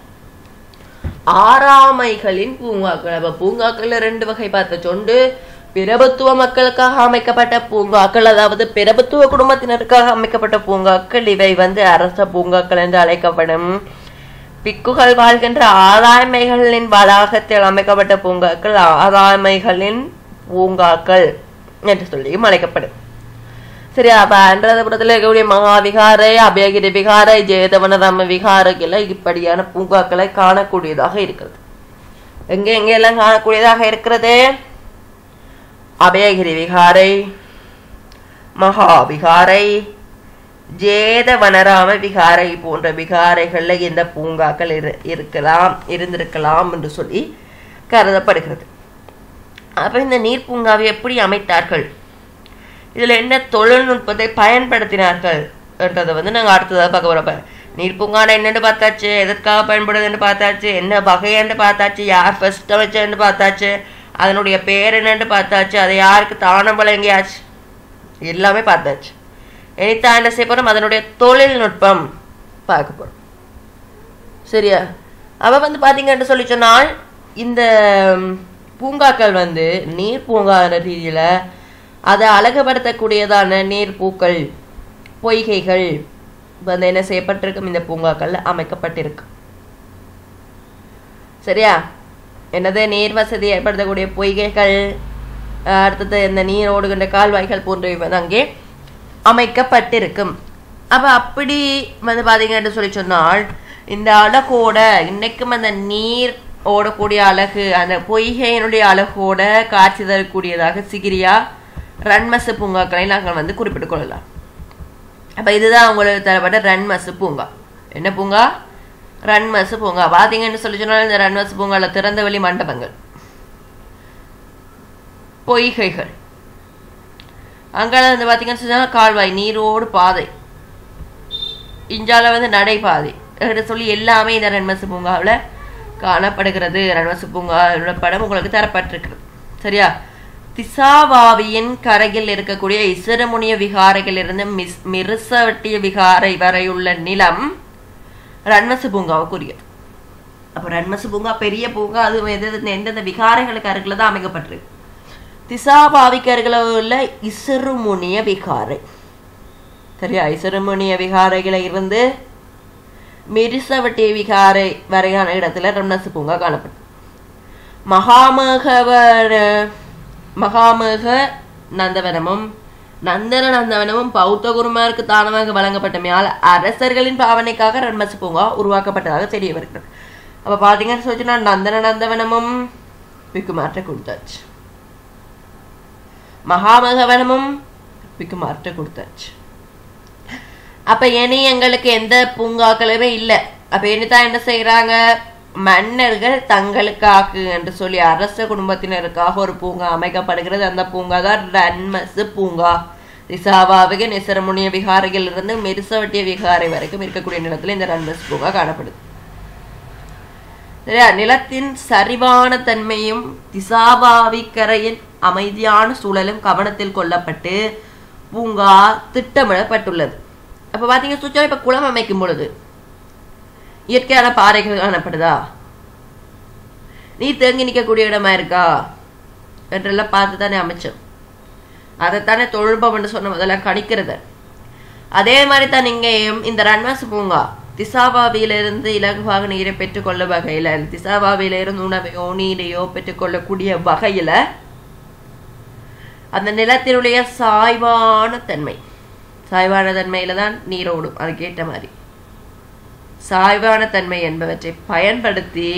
ஆறாமைகளின் பூங்காக்கள் அப்ப பூங்காக்கள்ல ரெண்டு வகை பார்த்த சொண்டு பிரபுத்துவ மக்களுக்காக அமைக்கப்பட்ட பூங்காக்கள் அதாவது பிரபுத்துவ குடும்பத்தினருக்காக அமைக்கப்பட்ட பூங்காக்கள் இவை வந்து அரச பூங்காக்கள் என்று அழைக்கப்படும் பிக்குகள் வாழ்கின்ற ஆராய்மைகளின் வளாகத்தில் அமைக்கப்பட்ட பூங்காக்கள் ஆராய்மைகளின் பூங்காக்கள் என்று சொல்லியும் அழைக்கப்படும் சரி அப்ப அன்றதபுரத்தில் இருக்கக்கூடிய மகாவிகாரை அபயகிரி விகாரை ஜெயதவனராம விகாரைகள் இப்படியான பூங்காக்களை காணக்கூடியதாக இருக்கிறது எங்க எங்க எல்லாம் காணக்கூடியதாக இருக்கிறது அபயகிரி விகாரை மகாவிகாரை ஜேத வனராம விகாரை போன்ற விகாரைகள்ல இந்த பூங்காக்கள் இரு இருக்கலாம் இருந்திருக்கலாம் என்று சொல்லி கருதப்படுகிறது அப்ப இந்த நீர் பூங்காவை எப்படி அமைத்தார்கள் இதுல என்ன தொழில்நுட்பத்தை பயன்படுத்தினார்கள் என்றதை வந்து நாங்க அடுத்ததாக பார்க்க போறோம் நீர் பூங்கான என்னன்னு பார்த்தாச்சு எதற்காக பயன்படுதுன்னு பார்த்தாச்சு என்ன வகைன்னு பார்த்தாச்சு யார் ஃபர்ஸ்ட் அமைச்சன்னு பார்த்தாச்சு அதனுடைய பேர் என்னன்னு பார்த்தாச்சு அதை யாருக்கு தானம் வழங்கியாச்சு எல்லாமே பார்த்தாச்சு இனித்தான் என்ன செய்ய போறோம் அதனுடைய தொழில்நுட்பம் பார்க்க போறோம் சரியா அவ வந்து பாத்தீங்கன்னு சொல்லி சொன்னால் இந்த ம், பூங்காக்கள் வந்து நீர் பூங்கா ரீதியில அதை அழகுபடுத்தக்கூடியதான நீர் பூக்கள் பொய்கைகள் வந்து என்ன செய்யப்பட்டிருக்கும் இந்த பூங்காக்கள்ல அமைக்கப்பட்டிருக்கு சரியா என்னது நீர் வசதி ஏற்படுத்தக்கூடிய பொய்கைகள் அஹ், அடுத்தது இந்த நீர் ஓடுகின்ற கால்வாய்கள் போன்றவை வந்து அங்கே அமைக்கப்பட்டிருக்கும் அப்ப அப்படி வந்து பாத்தீங்கன்னு சொல்லி சொன்னால் இந்த அழகோட இன்னைக்கும் அந்த நீர் ஓடக்கூடிய அழகு அந்த பொய்கையினுடைய அழகோட காட்சி தரக்கூடியதாக சிகிரியா ரன்மசு பூங்காக்களை நாங்கள் வந்து குறிப்பிட்டுக் கொள்ளலாம் அப்ப இதுதான் உங்களுக்கு தரப்பட்ட ரன்மசு பூங்கா என்ன பூங்கா ரன்மசு பூங்கா பாத்தீங்கன்னு சொல்லி சொன்னால் இந்த ரன்மசு பூங்கால திறந்த வெளி மண்டபங்கள் பொய்கைகள் அங்கால வந்து பாத்தீங்கன்னு சொன்னா கால்வாய் நீரோடு பாதை இஞ்சால வந்து நடைபாதை என்று சொல்லி எல்லாமே இந்த ரன்மசு பூங்காவில் காணப்படுகிறது ரன்மசு பூங்காவோட படம் உங்களுக்கு தரப்பட்டிருக்கிறது சரியா திசாவாவியின் கரையில் இருக்கக்கூடிய இசுரமுனிய விகாரையில் இருந்து மிஸ் மிருசவட்டிய விகாரை வரையுள்ள நிலம் ரன்மசு பூங்காவுக்குரியது அப்போ ரன்மசு பூங்கா பெரிய பூங்கா அது எது எந்தெந்த விகாரைகளுக்கு அருகில் தான் அமைக்கப்பட்டிருக்கு திசாபாவிக்கு அருகில் உள்ள இசுருமுனிய விகாரை சரியா இசுருமுனிய விகாரைகளை இருந்து மிரிசவட்டி விகாரை வரையான இடத்துல ரம்னசு பூங்கா காணப்படும் மகாமகவர மகாமக நந்தவனமும் நந்தன நந்தவனமும் பௌத்த குருமாருக்கு தானமாக வழங்கப்பட்டமையால் அரசர்களின் பாவனைக்காக ரன்மசு பூங்கா உருவாக்கப்பட்டதாக தெரிய வருகிறது அப்ப பாத்தீங்கன்னு சொல்லிச்சுன்னா நந்தன நந்தவனமும் பிக்குமாற்ற கொடுத்தாச்சு மகாமகவனமும் பிக்குமாற்ற கொடுத்தாச்சு அப்ப இனி எங்களுக்கு எந்த பூங்காக்களுமே இல்லை அப்ப இனிதான் என்ன செய்யறாங்க மன்னர்கள் தங்களுக்காக என்று சொல்லி அரச குடும்பத்தினருக்காக ஒரு பூங்கா அமைக்கப்படுகிறது அந்த பூங்கா தான் ரன்மசு பூங்கா திசாவாவிக நிசரமுனிய விகாரையில் இருந்து மிருசவட்டிய விகாரை வரைக்கும் இருக்கக்கூடிய நிலத்துல இந்த ரன்மஸ் பூங்கா காணப்படுது சரியா நிலத்தின் சரிவான தன்மையும் திசாபாவி கரையின் அமைதியான சூழலும் கவனத்தில் கொள்ளப்பட்டு பூங்கா திட்டமிடப்பட்டுள்ளது அப்ப பாத்தீங்க சுற்றம் இப்ப குளம் அமைக்கும் பொழுது இயற்கையான பாறைகள் காணப்படுதா நீர் தேங்கி நிற்கக்கூடிய இடமா இருக்கா என்றெல்லாம் பார்த்து தானே அமைச்சோம் அதைத்தானே தொழில்நுட்பம் என்று சொன்ன முதல்ல கணிக்கிறது அதே மாதிரி தான் இங்கேயும் இந்த ரன்வாஸ் பூங்கா திசாபாவியிலிருந்து இலகுவாக நீரை பெற்றுக்கொள்ள வகையில திசாபாவியிலிருந்து உணவையோ நீரையோ பெற்றுக்கொள்ளக்கூடிய வகையில அந்த நிலத்தினுடைய சாய்வான தன்மை சாய்வான தன்மையில தான் நீர் ஓடும் அதுக்கேற்ற மாதிரி சாய்வான தன்மை என்பவற்றை பயன்படுத்தி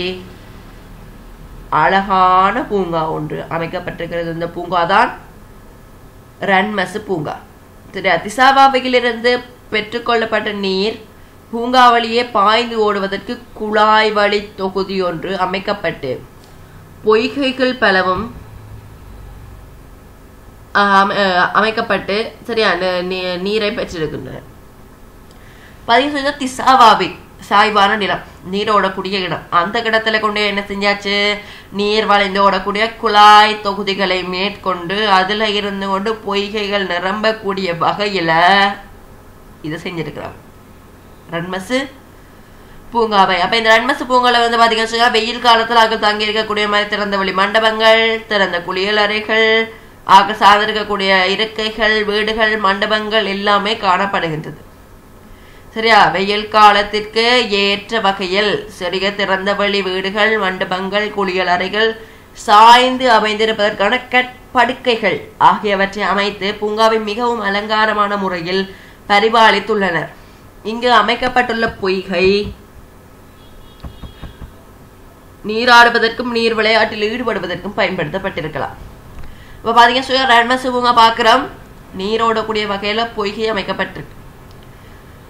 அழகான பூங்கா ஒன்று அமைக்கப்பட்டிருக்கிறது இந்த பூங்கா தான் ரன்மசு பூங்கா சரி திசாபாவையிலிருந்து பெற்றுக்கொள்ளப்பட்ட நீர் பூங்கா வழியே பாய்ந்து ஓடுவதற்கு குழாய் வழி தொகுதி ஒன்று அமைக்கப்பட்டு பொய்கைகள் பலவும் ஆஹ் அஹ் அமைக்கப்பட்டு சரியா ந- நீ- நீரை பெற்றிருக்கின்றன பதிவு செஞ்ச திசாவாவி சாய்வான நிலம் நீர் ஓடக்கூடிய இடம் அந்த இடத்துல கொண்டு என்ன செஞ்சாச்சு நீர் வளைந்து ஓடக்கூடிய குழாய் தொகுதிகளை மேற்கொண்டு அதுல இருந்து கொண்டு பொய்கைகள் நிரம்பக்கூடிய வகையில இதை செஞ்சிருக்கிறாங்க ரன்மசு பூங்காவை அப்ப இந்த ரன்மசு பூங்கால வந்து பாத்தீங்கன்னா வச்சுக்கோங்க, வெயில் காலத்துல அங்க தங்கி இருக்கக்கூடிய மாதிரி திறந்த வெளி மண்டபங்கள் திறந்த குளியல் அறைகள் ஆக சார்ந்திருக்கக்கூடிய இருக்கைகள் வீடுகள் மண்டபங்கள் எல்லாமே காணப்படுகின்றது சரியா வெயில் காலத்திற்கு ஏற்ற வகையில் சிறிய திறந்த வெளி வீடுகள் மண்டபங்கள் குளியல் அறைகள் சாய்ந்து அமைந்திருப்பதற்கான கட்படுக்கைகள் ஆகியவற்றை அமைத்து பூங்காவை மிகவும் அலங்காரமான முறையில் பரிபாலித்துள்ளனர் இங்கு அமைக்கப்பட்டுள்ள பொய்கை நீராடுவதற்கும் நீர் விளையாட்டில் ஈடுபடுவதற்கும் பயன்படுத்தப்பட்டிருக்கலாம் இப்போ பார்த்தீங்கன்னா சுய ரன்மசு பூங்கா பார்க்குறோம் நீரோடக்கூடிய வகையில் பொய்கை அமைக்கப்பட்டிருக்கு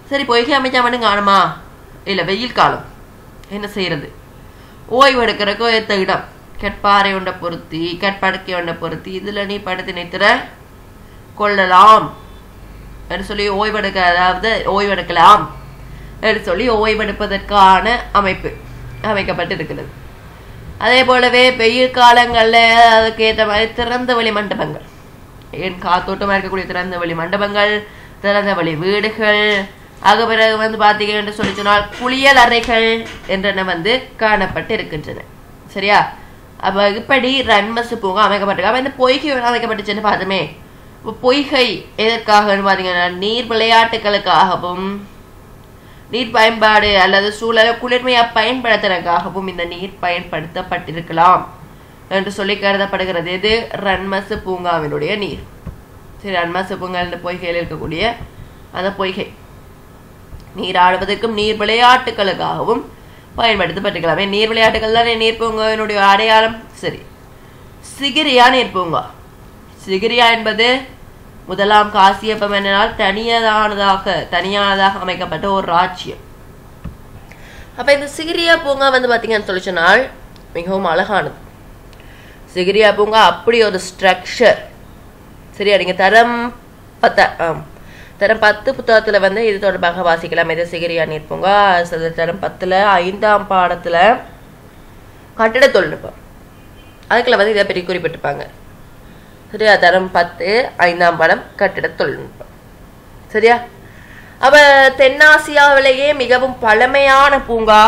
சரி பொய்கை அமைச்சா மட்டும் காணுமா இல்லை வெயில் காலம் என்ன செய்யறது ஓய்வு எடுக்கிறக்கோ ஏற்ற இடம் கெட்பாறை ஒன்றை பொருத்தி கெட்படக்கை ஒன்றை பொருத்தி இதில் நீ படுத்து நிறுத்துற கொள்ளலாம் என்று சொல்லி ஓய்வெடுக்க அதாவது ஓய்வெடுக்கலாம் என்று சொல்லி ஓய்வெடுப்பதற்கான அமைப்பு அமைக்கப்பட்டிருக்கிறது அதே போலவே வெயில் காலங்களில் அதுக்கு ஏற்ற மாதிரி திறந்த வெளி மண்டபங்கள் ஏன் காத்தோட்டமாக இருக்கக்கூடிய திறந்த வெளி மண்டபங்கள் திறந்த வெளி வீடுகள் ஆக பிறகு வந்து பார்த்தீங்கன்னு சொல்லி சொன்னால் குளியல் அறைகள் என்றன வந்து காணப்பட்டு இருக்கின்றன சரியா அப்போ இப்படி ரன்மசு பூங்கா அமைக்கப்பட்டிருக்கு அப்போ இந்த பொய்கை அமைக்கப்பட்டுச்சுன்னு பார்த்தோமே இப்போ பொய்கை எதற்காகன்னு பார்த்தீங்கன்னா நீர் விளையாட்டுகளுக்காகவும் நீர் பயன்பாடு அல்லது சூழலை குளிர்மையா பயன்படுத்துறதுக்காகவும் இந்த நீர் பயன்படுத்தப்பட்டிருக்கலாம் என்று சொல்லி கருதப்படுகிறது இது ரன்மசு பூங்காவினுடைய நீர் சரி ரன்மசு பூங்கா இந்த பொய்கையில் இருக்கக்கூடிய அந்த பொய்கை நீர் ஆடுவதற்கும் நீர் விளையாட்டுகளுக்காகவும் பயன்படுத்தப்பட்டிருக்கலாமே நீர் விளையாட்டுகள் தானே நீர் பூங்காவினுடைய அடையாளம் சரி சிகிரியா நீர் பூங்கா சிகிரியா என்பது முதலாம் காசியப்ப மன்னனால் தனியதானதாக தனியானதாக அமைக்கப்பட்ட ஒரு ராஜ்யம் அப்ப இந்த சிகிரியா பூங்கா வந்து பாத்தீங்கன்னு சொல்லி சொன்னால் மிகவும் அழகானது சிகிரியா பூங்கா அப்படி ஒரு ஸ்ட்ரக்சர் சரியா நீங்க தரம் பத்த ஆம் தரம் பத்து புத்தகத்துல வந்து இது தொடர்பாக வாசிக்கலாம் இது சிகிரியா நீர் பூங்கா அது தரம் பத்துல ஐந்தாம் பாடத்துல கட்டிட தொழில்நுட்பம் அதுக்குள்ள வந்து இதை பற்றி குறிப்பிட்டிருப்பாங்க சரியா தரம் பத்து ஐந்தாம் படம் கட்டிட தொழில்நுட்பம் சரியா அப்ப தென்னாசியாவிலேயே மிகவும் பழமையான பூங்கா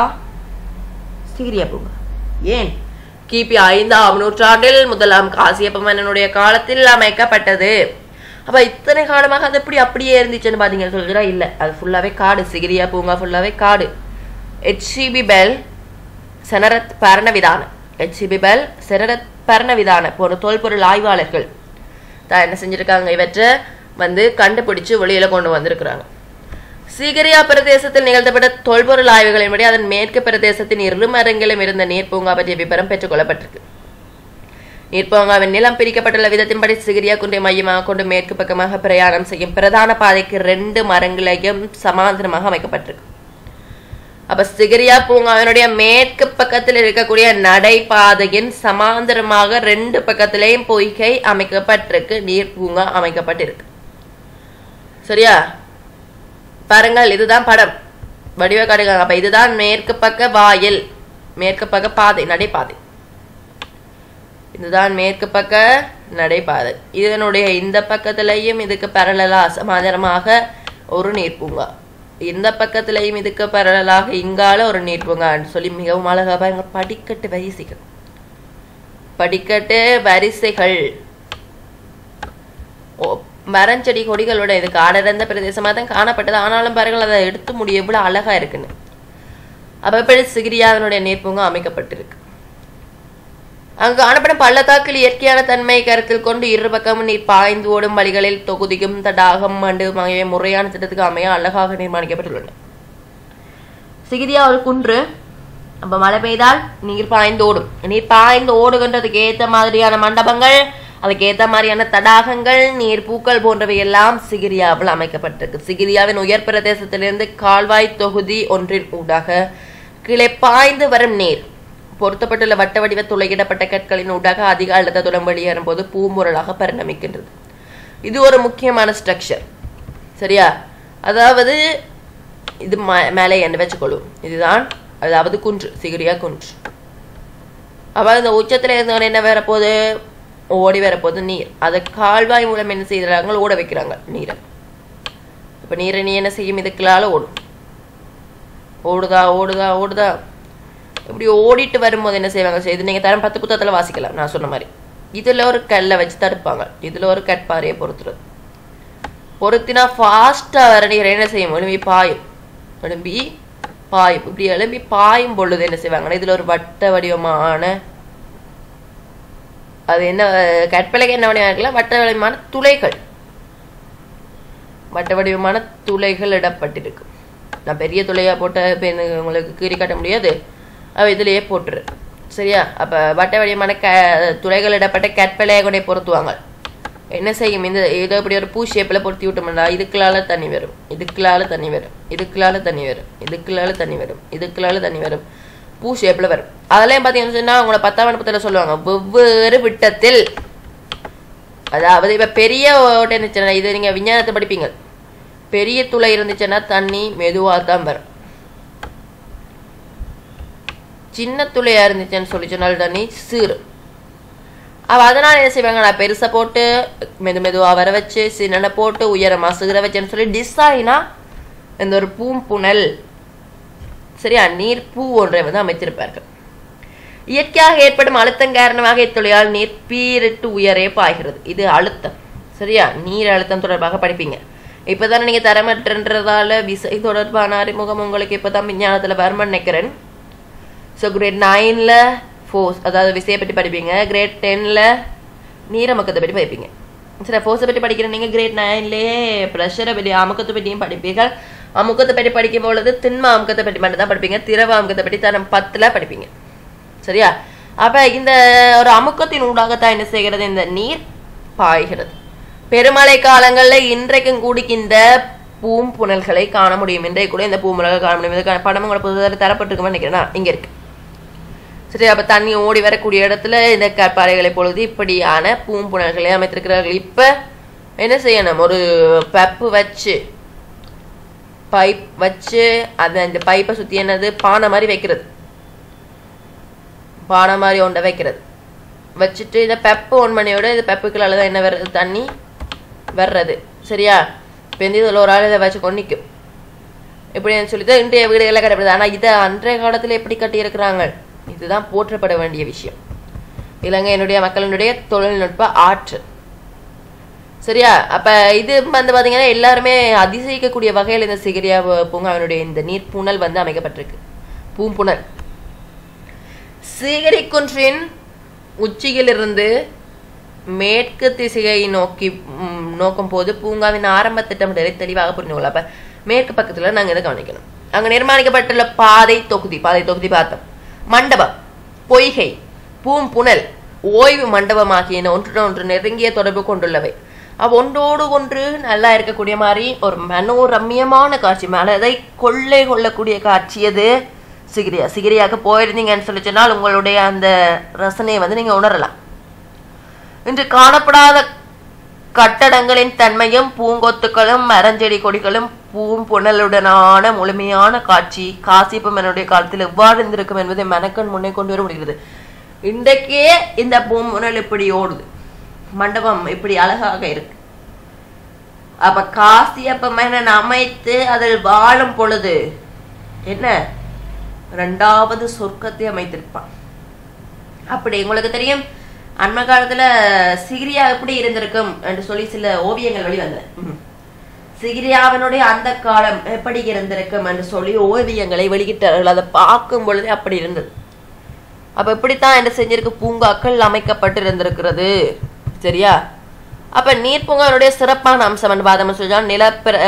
சிகிரியா பூங்கா ஏன் கிபி ஐந்தாம் நூற்றாண்டில் முதலாம் காசியப்ப மன்னனுடைய காலத்தில் அமைக்கப்பட்டது அப்ப இத்தனை காலமாக அது எப்படி அப்படியே இருந்துச்சுன்னு பாத்தீங்க சொல்கிறா இல்ல அது ஃபுல்லாவே காடு சிகிரியா பூங்கா ஃபுல்லாவே காடு HCP Bell Senarath Paranavitana HCP Bell Senarath Paranavitana போன்ற தொல்பொருள் ஆய்வாளர்கள் தான் என்ன செஞ்சிருக்காங்க இவற்றை வந்து கண்டுபிடிச்சு வெளியில கொண்டு வந்திருக்கிறாங்க சீகரியா பிரதேசத்தில் நிகழ்த்தப்பட்ட தொல்பொருள் ஆய்வுகளின்படி அதன் மேற்கு பிரதேசத்தின் இருமரங்கிலும் இருந்த நீர்ப்பூங்கா பற்றிய விவரம் பெற்றுக்கொள்ளப்பட்டிருக்கு நீர்ப்பூங்காவின் நிலம் பிரிக்கப்பட்டுள்ள விதத்தின்படி சிகிரியா குன்றை மையமாக கொண்டு மேற்கு பக்கமாக பிரயாணம் செய்யும் பிரதான பாதைக்கு ரெண்டு மரங்களையும் சமாந்தரமாக அமைக்கப்பட்டிருக்கு அப்ப சிகிரியா பூங்காவினுடைய மேற்கு பக்கத்தில் இருக்கக்கூடிய நடைபாதையின் சமாந்தரமாக ரெண்டு பக்கத்திலேயும் பொய்கை அமைக்கப்பட்டிருக்கு நீர் பூங்கா அமைக்கப்பட்டிருக்கு சரியா பாருங்கள் இதுதான் படம் வடிவ காட்டுகிறாங்க அப்ப இதுதான் மேற்கு பக்க வாயில் மேற்கு பக்க பாதை நடைபாதை இதுதான் மேற்கு பக்க நடைபாதை இதனுடைய இந்த பக்கத்திலையும் இதுக்கு பரலலா சமாதானமாக ஒரு நீர் பூங்கா இந்த பக்கத்திலையும் இதுக்கு பரலலாக இங்கால ஒரு நீர் பூங்கான்னு சொல்லி மிகவும் அழகா பாருங்க படிக்கட்டு வரிசைகள் படிக்கட்டு வரிசைகள் ஓ மரஞ்செடி கொடிகளோட இது காடறிந்த பிரதேசமாக தான் காணப்பட்டது ஆனாலும் பாருங்கள் அதை எடுத்து முடிய எவ்வளவு அழகா இருக்குன்னு அப்ப எப்படி சிகிரியாவினுடைய நீர்ப்பூங்கா அமைக்கப்பட்டிருக்கு அங்கு காணப்படும் பள்ளத்தாக்கில் இயற்கையான தன்மை கருத்தில் கொண்டு இரு பக்கமும் நீர் பாய்ந்து ஓடும் வழிகளில் தொகுதியும் தடாகம் மண்டு ஆகியவை முறையான திட்டத்துக்கு அமைய அழகாக நிர்மாணிக்கப்பட்டுள்ளன சிகிரியா ஒரு குன்று அப்ப மழை பெய்தால் நீர் பாய்ந்து ஓடும் நீர் பாய்ந்து ஓடுகின்றதுக்கு ஏத்த மாதிரியான மண்டபங்கள் அதுக்கு ஏத்த மாதிரியான தடாகங்கள் நீர் பூக்கள் போன்றவை எல்லாம் சிகிரியாவில் அமைக்கப்பட்டிருக்கு சிகிரியாவின் உயர் பிரதேசத்திலிருந்து கால்வாய் தொகுதி ஒன்றின் ஊடாக கீழே பாய்ந்து வரும் நீர் பொருத்தப்பட்டுள்ள வட்ட வடிவ துளையிடப்பட்ட கற்களின் ஊடாக அதிக அழுத்தத்துடன் வெளியேறும் போது பூமுரலாக பரிணமிக்கின்றது இது ஒரு முக்கியமான ஸ்ட்ரக்சர் சரியா அதாவது இது ம- மேலே என்ன வச்சுக்கொள்ளும் இதுதான் அதாவது குன்று சிகிரியா குன்று அப்ப இந்த உச்சத்துல இருந்தவன் என்ன வரப்போகுது ஓடி வரப்போகுது நீர் அதை கால்வாய் மூலம் என்ன செய்யறாங்க ஓட வைக்கிறாங்க நீரை இப்ப நீரை நீ என்ன செய்யும் இதுக்குள்ளால ஓடும் ஓடுதா ஓடுதா ஓடுதா இப்படி ஓடிட்டு வரும்போது என்ன செய்வாங்க சரி, இது நீங்க தரம் பத்து புத்தகத்துல வாசிக்கலாம் நான் சொன்ன மாதிரி இதுல ஒரு கல்லை வச்சு தடுப்பாங்க இதுல ஒரு கட்பாறையை பொறுத்துறது பொருத்தினா ஃபாஸ்டா வர நீர் என்ன செய்யும் எழும்பி பாயும் எழும்பி பாயும் இப்படி எழும்பி பாயும் பொழுது என்ன செய்வாங்கன்னா இதுல ஒரு வட்ட வடிவமான அது என்ன கற்பலைக்கு என்ன வடிவம் இருக்கலாம் வட்ட வடிவமான துளைகள் வட்ட வடிவமான துளைகள் இடப்பட்டிருக்கு நான் பெரிய துளையா போட்ட இப்ப எனக்கு உங்களுக்கு கீறி காட்ட முடியாது அவ இதுலயே போட்டுரு சரியா அப்ப வட்ட வடிவமான க துளைகள் இடப்பட்ட கற்பலையை கொண்டே பொருத்துவாங்க என்ன செய்யும் இந்த ஏதோ இப்படி ஒரு பூ ஷேப்பில் பொருத்தி விட்டோம்னா இதுக்குள்ளால தண்ணி வரும் இதுக்குள்ளால தண்ணி வரும் இதுக்குள்ளால தண்ணி வரும் இதுக்குள்ளால தண்ணி வரும் இதுக்குள்ளால தண்ணி வரும் பூ ஷேப்பில் வரும் அதெல்லாம் பார்த்தீங்கன்னு சொன்னா உங்களை பத்தாம் அனுப்பத்தில் சொல்லுவாங்க வெவ்வேறு விட்டத்தில் அதாவது இப்போ பெரிய ஓட்டை இருந்துச்சுன்னா இது நீங்கள் விஞ்ஞானத்தை படிப்பீங்க பெரிய துளை இருந்துச்சுன்னா தண்ணி மெதுவாக தான் வரும் சின்ன துளையாக இருந்துச்சுன்னு சொல்லி சொன்னால் தண்ணி சீரும் அவள் அதனால் என்ன செய்வாங்க நான் பெருசாக போட்டு மெது மெதுவாக வர வச்சு சின்ன போட்டு உயரமாக சிகிற வச்சேன்னு சொல்லி டிசைனாக இந்த ஒரு பூம்புணல் சரியா நீர் பூ ஒன்றை வந்து அமைத்திருப்பார்கள் இயற்கையாக ஏற்படும் அழுத்தம் காரணமாக இத்துளையால் நீர் பீரிட்டு உயரே பாய்கிறது இது அழுத்தம் சரியா நீர் அழுத்தம் தொடர்பாக படிப்பீங்க இப்போதானே நீங்கள் தரமற்றன்றதால விசை தொடர்பான அறிமுகம் உங்களுக்கு இப்போதான் விஞ்ஞானத்தில் வருமான்னு நினைக்கிறேன் ஸோ கிரேட் நைனில் ஃபோர்ஸ் அதாவது விசையை பற்றி படிப்பீங்க கிரேட் டென்னில் நீரமக்கத்தை பற்றி படிப்பீங்க சரி ஃபோர்ஸை பற்றி படிக்கிற நீங்கள் கிரேட் நைன்லேயே ப்ரெஷரை பற்றி அமுக்கத்தை பற்றியும் படிப்பீர்கள் அமுக்கத்தை பற்றி படிக்கும் பொழுது திண்ம அமுக்கத்தை பற்றி மட்டும் தான் படிப்பீங்க திரவ அமுக்கத்தை பற்றி தரம் பத்தில் படிப்பீங்க சரியா அப்போ இந்த ஒரு அமுக்கத்தின் ஊடாகத்தான் என்ன செய்கிறது இந்த நீர் பாய்கிறது பெருமழை காலங்களில் இன்றைக்கும் கூடி இந்த பூம்புணல்களை காண முடியும் இன்றைக்கு கூட இந்த பூம்புணல்களை காண முடியும் இதுக்கான படம் உங்களை புதுதாக தரப்பட்டிருக்குன்னு நினைக்கிறேன் இங்கே இருக்கு சரி அப்போ தண்ணி ஓடி வரக்கூடிய இடத்துல இந்த கற்பாறைகளை பொழுது இப்படியான பூம்புணல்களை அமைத்திருக்கிறார்கள் இப்போ என்ன செய்யணும் ஒரு பப்பு வச்சு பைப் வச்சு அதை அந்த பைப்பை சுற்றி என்னது பானை மாதிரி வைக்கிறது பானை மாதிரி ஒன்றை வைக்கிறது வச்சுட்டு இந்த பெப்பு ஒன் மணியோட இந்த பெப்புக்குள்ளால தான் என்ன வர்றது தண்ணி வர்றது சரியா இப்போ இந்த இதில் ஒரு ஆள் இதை வச்சு கொண்டிக்கும் இப்படின்னு சொல்லிட்டு இன்றைய வீடுகளில் கட்டப்படுது ஆனால் இதை அன்றைய காலத்தில் எப்படி கட்டியிருக்கிறாங்க இதுதான் போற்றப்பட வேண்டிய விஷயம் இலங்கையினுடைய மக்களினுடைய தொழில்நுட்ப ஆற்றல் சரியா அப்ப இது வந்து பாத்தீங்கன்னா எல்லாருமே அதிசயிக்கக்கூடிய வகையில் இந்த சிகிரியா பூங்காவினுடைய இந்த நீர்ப்புணல் வந்து அமைக்கப்பட்டிருக்கு பூம்புணல் சீகரி குன்றின் உச்சியிலிருந்து மேற்கு திசையை நோக்கி ம், நோக்கும் போது பூங்காவின் ஆரம்ப திட்டமிடலை தெளிவாக புரிந்து கொள்ள அப்ப மேற்கு பக்கத்துல நாங்க இதை கவனிக்கணும் அங்க நிர்மாணிக்கப்பட்டுள்ள பாதை தொகுதி பாதை தொகுதி பார்த்தோம் மண்டபம் பொய்கை பூம்புணல் ஓய்வு மண்டபம் ஆகியன ஒன்றுடன் ஒன்று நெருங்கிய தொடர்பு கொண்டுள்ளவை அவ் ஒன்றோடு ஒன்று நல்லா இருக்கக்கூடிய மாதிரி ஒரு மனோரம்யமான காட்சி மனதை கொள்ளை கொள்ளக்கூடிய காட்சி அது சிகிரியா சிகிரியாக்கு போயிருந்தீங்கன்னு சொல்லி சொன்னால் உங்களுடைய அந்த ரசனையை வந்து நீங்க உணரலாம் இன்று காணப்படாத கட்டடங்களின் தன்மையும் பூங்கொத்துக்களும் மரஞ்செடி கொடிகளும் பூம்புணலுடனான முழுமையான காட்சி காசிப்பம்மனுடைய காலத்தில் எவ்வாறு இருந்திருக்கும் என்பதை மனக்கண் முன்னே கொண்டு வர முடிகிறது இன்றைக்கே இந்த பூம்புணல் இப்படி ஓடுது மண்டபம் இப்படி அழகாக இருக்கு அப்ப காசியப்பம்மன் அமைத்து அதில் வாழும் பொழுது என்ன ரெண்டாவது சொர்க்கத்தை அமைத்திருப்பான் அப்படி உங்களுக்கு தெரியும் அண்மை காலத்துல சிகிரியா எப்படி இருந்திருக்கும் என்று சொல்லி சில ஓவியங்கள் வெளிவந்தன ம். சிகிரியாவினுடைய அந்த காலம் எப்படி இருந்திருக்கும் என்று சொல்லி ஓவியங்களை வெளியிட்டார்கள் அதை பார்க்கும் பொழுதே அப்படி இருந்தது அப்ப இப்படித்தான் என்ன செஞ்சிருக்கு பூங்காக்கள் அமைக்கப்பட்டு இருந்திருக்கிறது சரியா அப்ப நீர் பூங்காவினுடைய சிறப்பான அம்சம் என்று பார்த்தோம்னு சொல்லி நில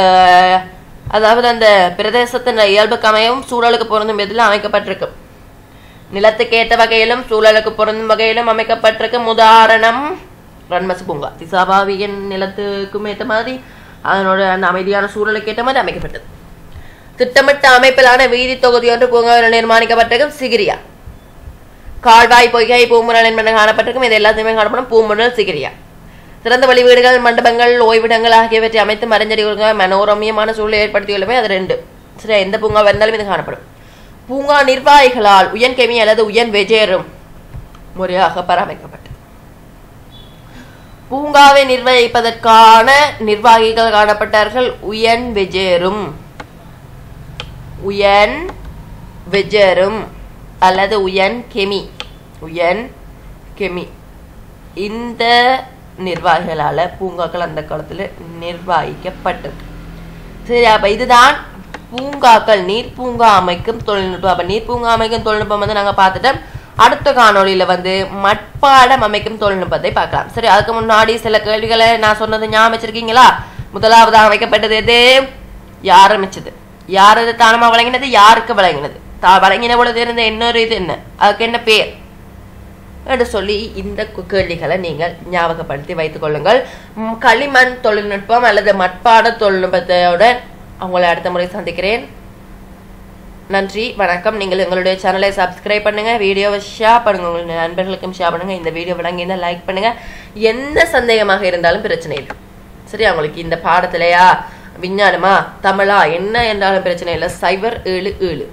அதாவது அந்த பிரதேசத்தின் இயல்புக்கு அமையவும் சூழலுக்கு பொருந்தும் விதத்தில் அமைக்கப்பட்டிருக்கும் நிலத்துக்கு ஏற்ற வகையிலும் சூழலுக்கு பொருந்தும் வகையிலும் அமைக்கப்பட்டிருக்கும் உதாரணம் ரன்மஸ் பூங்கா திசாபாவியின் நிலத்துக்கும் ஏற்ற மாதிரி அதனோட அந்த அமைதியான சூழலுக்கு ஏற்ற மாதிரி அமைக்கப்பட்டது திட்டமிட்ட அமைப்பிலான வீதி தொகுதி ஒன்று பூங்காவில் நிர்மாணிக்கப்பட்டிருக்கும் சிகிரியா கால்வாய் பொய்கை பூமுரல் என்பன காணப்பட்டிருக்கும் இது எல்லாத்தையுமே காணப்படும் பூமுரல் சிகிரியா திறந்த வழி வீடுகள் மண்டபங்கள் ஓய்விடங்கள் ஆகியவற்றை அமைத்து மரஞ்செடி கொடுக்க மனோரமியமான சூழலை ஏற்படுத்தியுள்ளமே அது ரெண்டு சரி எந்த பூங்கா வந்தாலும் இது காணப்படும் பூங்கா நிர்வாகிகளால் உயன் கெமி அல்லது உயன் வெஜேரும் முறையாக பராமரிக்கப்பட்டது பூங்காவை நிர்வகிப்பதற்கான நிர்வாகிகள் காணப்பட்டார்கள் உயன் வெஜேரும் உயன் வெஜரும் அல்லது உயன் கெமி உயன் கெமி இந்த நிர்வாகிகளால பூங்காக்கள் அந்த காலத்துல நிர்வகிக்கப்பட்டிருக்கு சரி அப்ப இதுதான் பூங்காக்கள் நீர் பூங்கா அமைக்கும் தொழில்நுட்பம் அப்ப நீர் பூங்கா அமைக்கும் தொழில்நுட்பம் வந்து நாங்க பார்த்துட்டோம் அடுத்த காணொளியில வந்து மட்பாடம் அமைக்கும் தொழில்நுட்பத்தை பார்க்கலாம் சரி அதுக்கு முன்னாடி சில கேள்விகளை நான் சொன்னது ஞாபகம் வச்சிருக்கீங்களா முதலாவதாக அமைக்கப்பட்டது எது யார் அமைச்சது யார் அது தானமா வழங்கினது யாருக்கு வழங்கினது தா வழங்கின பொழுது இருந்த இன்னொரு இது என்ன அதுக்கு என்ன பேர் என்று சொல்லி இந்த கு- கேள்விகளை நீங்கள் ஞாபகப்படுத்தி வைத்துக் கொள்ளுங்கள் ம், களிமண் தொழில்நுட்பம் அல்லது மட்பாட தொழில்நுட்பத்தோட உங்களை அடுத்த முறை சந்திக்கிறேன் நன்றி வணக்கம் நீங்கள் எங்களுடைய சேனலை சப்ஸ்கிரைப் பண்ணுங்க வீடியோவை ஷேர் பண்ணுங்க உங்களுடைய நண்பர்களுக்கும் ஷேர் பண்ணுங்க இந்த வீடியோ விளங்கினா லைக் பண்ணுங்க எந்த சந்தேகமாக இருந்தாலும் பிரச்சனை இல்லை சரியா உங்களுக்கு இந்த பாடத்திலையா விஞ்ஞானமா தமிழா என்ன என்றாலும் பிரச்சனை இல்லை சைபர் ஏழு ஏழு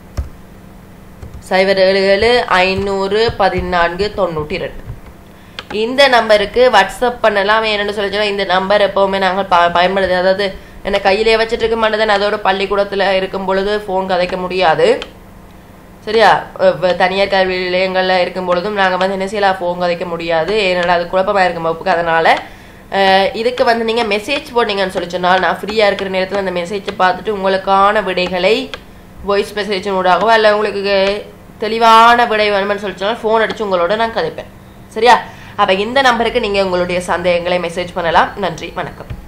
சைபர் ஏழு ஏழு ஐநூறு பதினான்கு தொண்ணூற்றி ரெண்டு இந்த நம்பருக்கு வாட்ஸ்அப் பண்ணலாம் என்னன்னு சொல்லி சொன்னா இந்த நம்பர் எப்பவுமே நாங்கள் ப பயன்படுது அதாவது என்ன கையிலே வச்சுட்டு இருக்க மாட்டேன் அதோட பள்ளிக்கூடத்துல இருக்கும் பொழுது ஃபோன் கதைக்க முடியாது சரியா அஹ் வ- தனியார் கல்வி நிலையங்கள்ல இருக்கும் பொழுதும் நாங்க வந்து என்ன செய்யலாம் ஃபோன் கதைக்க முடியாது ஏன்னா அது குழப்பமா இருக்கும் வகுப்புக்கு அதனால அஹ் இதுக்கு வந்து நீங்க மெசேஜ் போட்டீங்கன்னு சொல்லி சொன்னால் நான் ஃப்ரீயா இருக்கிற நேரத்துல அந்த மெசேஜை பார்த்துட்டு உங்களுக்கான விடைகளை வாய்ஸ் மெசேஜ் ஊடாகவோ அல்ல உங்களுக்கு தெளிவான விடை வேணும்னு சொல்லி சொன்னால் ஃபோன் அடிச்சு உங்களோட நான் கதைப்பேன் சரியா அப்ப இந்த நம்பருக்கு நீங்க உங்களுடைய சந்தேகங்களை மெசேஜ் பண்ணலாம் நன்றி வணக்கம்